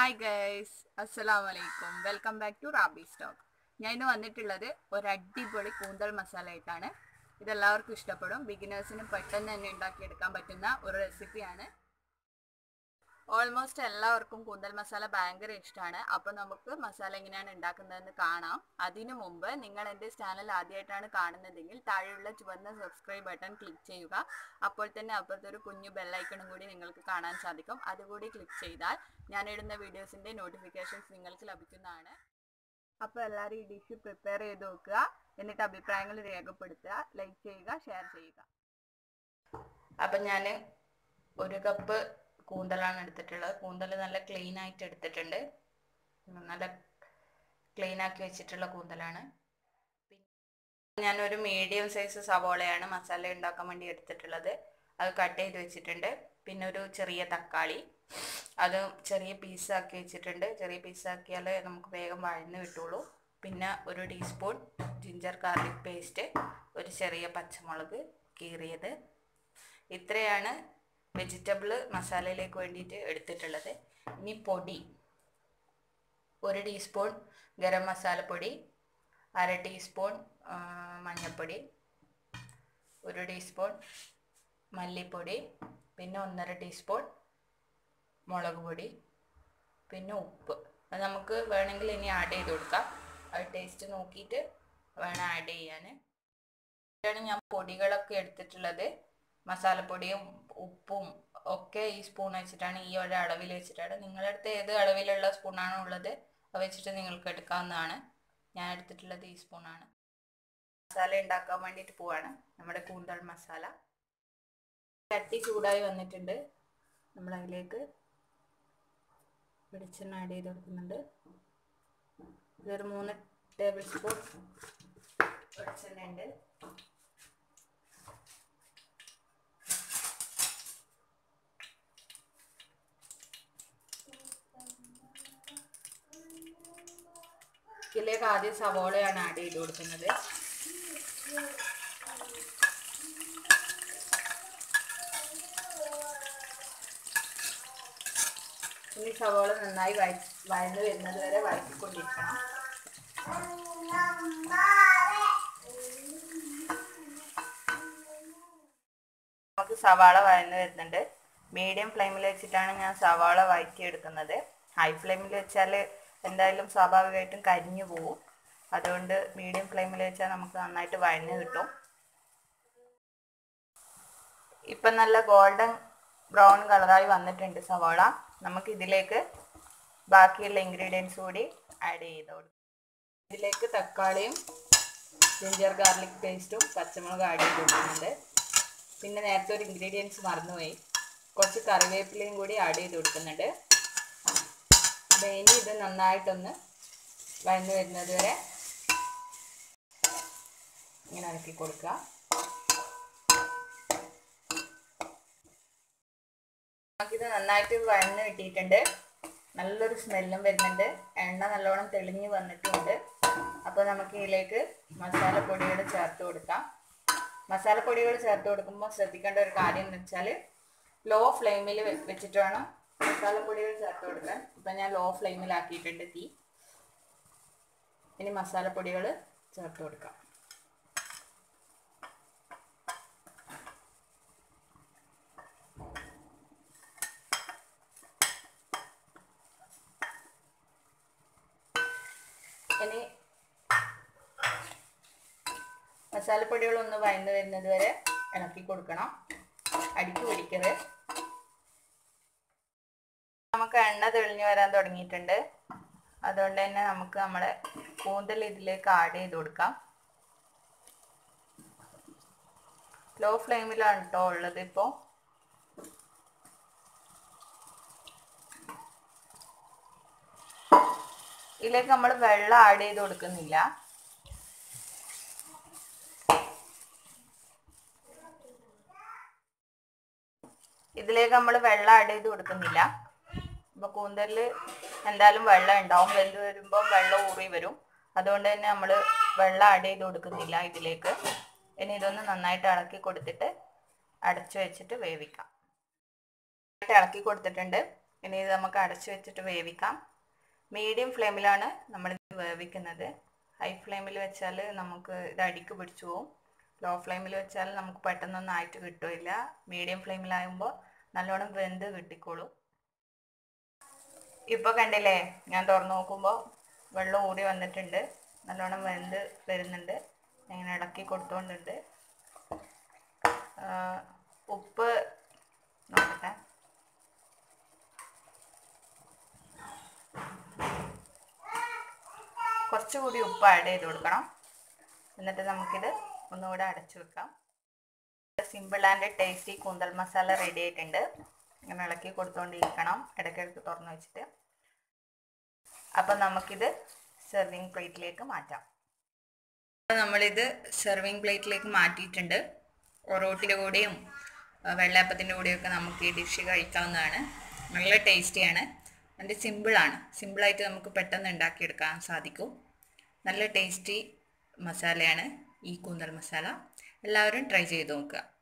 hi guys അസ്സലാം വലൈക്കും welcome back to Rabi stock ഞാൻ ഇന്ന് വന്നിട്ടുള്ളത് ഒരു അടിപൊളി കൂന്തൽ മസാല ആയിട്ടാണ് ഇതെല്ലാവർക്കും ഇഷ്ടപ്പെടും ബിഗിനേഴ്സിന് പെട്ടെന്ന് തന്നെ ഉണ്ടാക്കിയെടുക്കാൻ പറ്റുന്ന ഒരു റെസിപ്പിയാണ് ഓൾമോസ്റ്റ് എല്ലാവർക്കും കൂന്തൽ മസാല ഭയങ്കര ഇഷ്ടമാണ് അപ്പോൾ നമുക്ക് മസാല എങ്ങനെയാണ് ഉണ്ടാക്കുന്നതെന്ന് കാണാം അതിനു മുമ്പ് നിങ്ങൾ എൻ്റെ ചാനൽ ആദ്യമായിട്ടാണ് കാണുന്നതെങ്കിൽ താഴെയുള്ള ചുവന്ന സബ്സ്ക്രൈബ് ബട്ടൺ ക്ലിക്ക് ചെയ്യുക അപ്പോൾ തന്നെ അപ്പുറത്തൊരു കുഞ്ഞു ബെല്ലൈക്കണും കൂടി നിങ്ങൾക്ക് കാണാൻ സാധിക്കും അതുകൂടി ക്ലിക്ക് ചെയ്താൽ ഞാനിടുന്ന വീഡിയോസിൻ്റെ നോട്ടിഫിക്കേഷൻസ് നിങ്ങൾക്ക് ലഭിക്കുന്നതാണ് അപ്പോൾ എല്ലാവരും ഈ ഡിഷ് പ്രിപ്പയർ ചെയ്ത് നോക്കുക എന്നിട്ട് അഭിപ്രായങ്ങൾ രേഖപ്പെടുത്തുക ലൈക്ക് ചെയ്യുക ഷെയർ ചെയ്യുക അപ്പം ഞാൻ ഒരു കപ്പ് കൂന്തലാണ് എടുത്തിട്ടുള്ളത് കൂന്തൽ നല്ല ക്ലീൻ ആയിട്ട് എടുത്തിട്ടുണ്ട് നല്ല ക്ലീൻ ആക്കി വെച്ചിട്ടുള്ള കൂന്തലാണ് പിന്നെ ഞാനൊരു മീഡിയം സൈസ് സവോളയാണ് മസാല ഉണ്ടാക്കാൻ വേണ്ടി എടുത്തിട്ടുള്ളത് അത് കട്ട് ചെയ്ത് വെച്ചിട്ടുണ്ട് പിന്നെ ഒരു ചെറിയ തക്കാളി അത് ചെറിയ പീസാക്കി വെച്ചിട്ടുണ്ട് ചെറിയ പീസാക്കിയാൽ നമുക്ക് വേഗം വഴന്ന് കിട്ടുള്ളൂ പിന്നെ ഒരു ടീസ്പൂൺ ജിഞ്ചർ ഗാർലിക് പേസ്റ്റ് ഒരു ചെറിയ പച്ചമുളക് കീറിയത് ഇത്രയാണ് വെജിറ്റബിൾ മസാലയിലേക്ക് വേണ്ടിയിട്ട് എടുത്തിട്ടുള്ളത് ഇനി പൊടി ഒരു ടീസ്പൂൺ ഗരം മസാലപ്പൊടി അര ടീസ്പൂൺ മഞ്ഞൾപ്പൊടി ഒരു ടീസ്പൂൺ മല്ലിപ്പൊടി പിന്നെ ഒന്നര ടീസ്പൂൺ മുളക് പൊടി പിന്നെ ഉപ്പ് അത് നമുക്ക് വേണമെങ്കിൽ ഇനി ആഡ് ചെയ്ത് കൊടുക്കാം അത് ടേസ്റ്റ് നോക്കിയിട്ട് വേണം ആഡ് ചെയ്യാൻ ഇതാണ് ഞാൻ പൊടികളൊക്കെ എടുത്തിട്ടുള്ളത് മസാലപ്പൊടിയും ഉപ്പും ഒക്കെ ഈ സ്പൂൺ വെച്ചിട്ടാണ് ഈ ഒരു അളവിൽ വെച്ചിട്ടാണ് നിങ്ങളുടെ അടുത്ത് ഏത് അളവിലുള്ള സ്പൂണാണോ ഉള്ളത് അത് വെച്ചിട്ട് നിങ്ങൾക്ക് എടുക്കാവുന്നതാണ് ഞാൻ എടുത്തിട്ടുള്ളത് ഈ സ്പൂണാണ് മസാല ഉണ്ടാക്കാൻ വേണ്ടിയിട്ട് പോവാണ് നമ്മുടെ കൂന്തൽ മസാല ചട്ടി ചൂടായി വന്നിട്ടുണ്ട് നമ്മൾ അതിലേക്ക് വെളിച്ചെണ്ണ ആഡ് ചെയ്ത് കൊടുക്കുന്നുണ്ട് ഇതൊരു മൂന്ന് ടേബിൾ സ്പൂൺ വെളിച്ചെണ്ണ ഉണ്ട് ഇതിലേക്ക് ആദ്യം സവോളയാണ് ആഡ് ചെയ്ത് കൊടുക്കുന്നത് ഇനി സവോള നന്നായി വഴന്ന് വരുന്നത് വരെ വഴറ്റിക്കൊണ്ടിരിക്കണം നമുക്ക് സവാള വഴന്ന് വരുന്നുണ്ട് മീഡിയം ഫ്ലെയിമിൽ വെച്ചിട്ടാണ് ഞാൻ സവാള വഴറ്റിയെടുക്കുന്നത് ഹൈ ഫ്ലെയിമിൽ വെച്ചാൽ എന്തായാലും സ്വാഭാവികമായിട്ടും കരിഞ്ഞു പോവും അതുകൊണ്ട് മീഡിയം ഫ്ലെയിമിൽ വെച്ചാൽ നമുക്ക് നന്നായിട്ട് വഴഞ്ഞ് കിട്ടും ഇപ്പം നല്ല ഗോൾഡൻ ബ്രൗൺ കളറായി വന്നിട്ടുണ്ട് സവാള നമുക്ക് ഇതിലേക്ക് ബാക്കിയുള്ള ഇൻഗ്രീഡിയൻസ് കൂടി ആഡ് ചെയ്ത് കൊടുക്കും ഇതിലേക്ക് തക്കാളിയും ജിഞ്ചർ ഗാർലിക് പേസ്റ്റും പച്ചമുളക് ആഡ് ചെയ്ത് കൊടുക്കുന്നുണ്ട് പിന്നെ നേരത്തെ ഒരു ഇൻഗ്രീഡിയൻസ് മറന്നുപോയി കുറച്ച് കറിവേപ്പിലയും കൂടി ആഡ് ചെയ്ത് കൊടുക്കുന്നുണ്ട് അപ്പോൾ ഇനി ഇത് നന്നായിട്ടൊന്ന് വഴന്നു വരുന്നത് വരെ ഇങ്ങനെ ഇറക്കി കൊടുക്കുക നമുക്കിത് നന്നായിട്ട് വഴന്ന് കിട്ടിയിട്ടുണ്ട് നല്ലൊരു സ്മെല്ലും വരുന്നുണ്ട് എണ്ണ നല്ലോണം തെളിഞ്ഞ് വന്നിട്ടുണ്ട് അപ്പോൾ നമുക്ക് ഇതിലേക്ക് മസാലപ്പൊടികൾ ചേർത്ത് കൊടുക്കാം മസാലപ്പൊടികൾ ചേർത്ത് കൊടുക്കുമ്പോൾ ശ്രദ്ധിക്കേണ്ട ഒരു കാര്യം എന്ന് വെച്ചാൽ ലോ ഫ്ലെയിമിൽ വെച്ചിട്ട് വേണം മസാലപ്പൊടികൾ ചേർത്ത് കൊടുക്കാൻ ഇപ്പം ഞാൻ ലോ ഫ്ലെയിമിലാക്കിയിട്ടുണ്ട് തീ ഇനി മസാലപ്പൊടികൾ ചേർത്ത് കൊടുക്കാം ഇനി മസാലപ്പൊടികളൊന്ന് വഴന്ന് വരുന്നത് വരെ ഇളക്കി കൊടുക്കണം അടിക്ക് പിടിക്കരുത് നമുക്ക് എണ്ണ തെളിഞ്ഞു വരാൻ തുടങ്ങിയിട്ടുണ്ട് അതുകൊണ്ട് തന്നെ നമുക്ക് നമ്മുടെ കൂന്തൽ ഇതിലേക്ക് ആഡ് ചെയ്ത് കൊടുക്കാം ലോ ഫ്ലെയിമിലാണ് കേട്ടോ ഉള്ളത് ഇപ്പോൾ ഇതിലേക്ക് നമ്മൾ വെള്ളം ആഡ് ചെയ്ത് കൊടുക്കുന്നില്ല ഇതിലേക്ക് നമ്മൾ വെള്ളം ആഡ് ചെയ്ത് കൊടുക്കുന്നില്ല ഇപ്പോൾ കൂന്തലിൽ എന്തായാലും വെള്ളം ഉണ്ടാവും വെന്ത് വരുമ്പോൾ വെള്ളം ഊറി വരും അതുകൊണ്ട് തന്നെ നമ്മൾ വെള്ളം ആഡ് ചെയ്ത് കൊടുക്കുന്നില്ല ഇതിലേക്ക് ഇനി ഇതൊന്ന് നന്നായിട്ട് ഇളക്കി കൊടുത്തിട്ട് അടച്ചു വെച്ചിട്ട് വേവിക്കാം ഇളക്കി കൊടുത്തിട്ടുണ്ട് ഇനി ഇത് നമുക്ക് അടച്ചു വെച്ചിട്ട് വേവിക്കാം മീഡിയം ഫ്ലെയിമിലാണ് നമ്മളിത് വേവിക്കുന്നത് ഹൈ ഫ്ലെയിമിൽ വെച്ചാൽ നമുക്ക് ഇത് അടിക്ക് പിടിച്ചു പോവും ലോ ഫ്ലെയിമിൽ വെച്ചാൽ നമുക്ക് പെട്ടെന്നൊന്നും ആയിട്ട് കിട്ടില്ല മീഡിയം ഫ്ലെയിമിലാകുമ്പോൾ നല്ലോണം വെന്ത് കിട്ടിക്കോളും ഇപ്പോൾ കണ്ടില്ലേ ഞാൻ തുറന്നു നോക്കുമ്പോൾ വെള്ളം ഊടി വന്നിട്ടുണ്ട് നല്ലോണം വെന്ത് വരുന്നുണ്ട് ഇങ്ങനെ ഇളക്കി കൊടുത്തോണ്ടുണ്ട് ഉപ്പ് നോക്കട്ടെ കുറച്ചുകൂടി ഉപ്പ് ആഡ് ചെയ്ത് കൊടുക്കണം എന്നിട്ട് നമുക്കിത് ഒന്നുകൂടെ അടച്ചു വെക്കാം സിമ്പിൾ ആൻഡ് ടേസ്റ്റി കൂന്തൽ മസാല റെഡി ആയിട്ടുണ്ട് ഇങ്ങനെ ഇളക്കി കൊടുത്തുകൊണ്ടിരിക്കണം ഇടയ്ക്കിടയ്ക്ക് തുറന്നു വെച്ചിട്ട് അപ്പം നമുക്കിത് സെർവിങ് പ്ലേറ്റിലേക്ക് മാറ്റാം നമ്മളിത് സെർവിങ് പ്ലേറ്റിലേക്ക് മാറ്റിയിട്ടുണ്ട് ഒറോട്ടിൻ്റെ കൂടെയും വെള്ളയപ്പത്തിൻ്റെ കൂടെയൊക്കെ നമുക്ക് ഈ ഡിഷ് കഴിക്കാവുന്നതാണ് നല്ല ടേസ്റ്റിയാണ് നല്ല സിമ്പിളാണ് സിമ്പിളായിട്ട് നമുക്ക് പെട്ടെന്ന് ഉണ്ടാക്കിയെടുക്കാൻ സാധിക്കും നല്ല ടേസ്റ്റി മസാലയാണ് ഈ കൂന്തൽ മസാല എല്ലാവരും ട്രൈ ചെയ്ത് നോക്കുക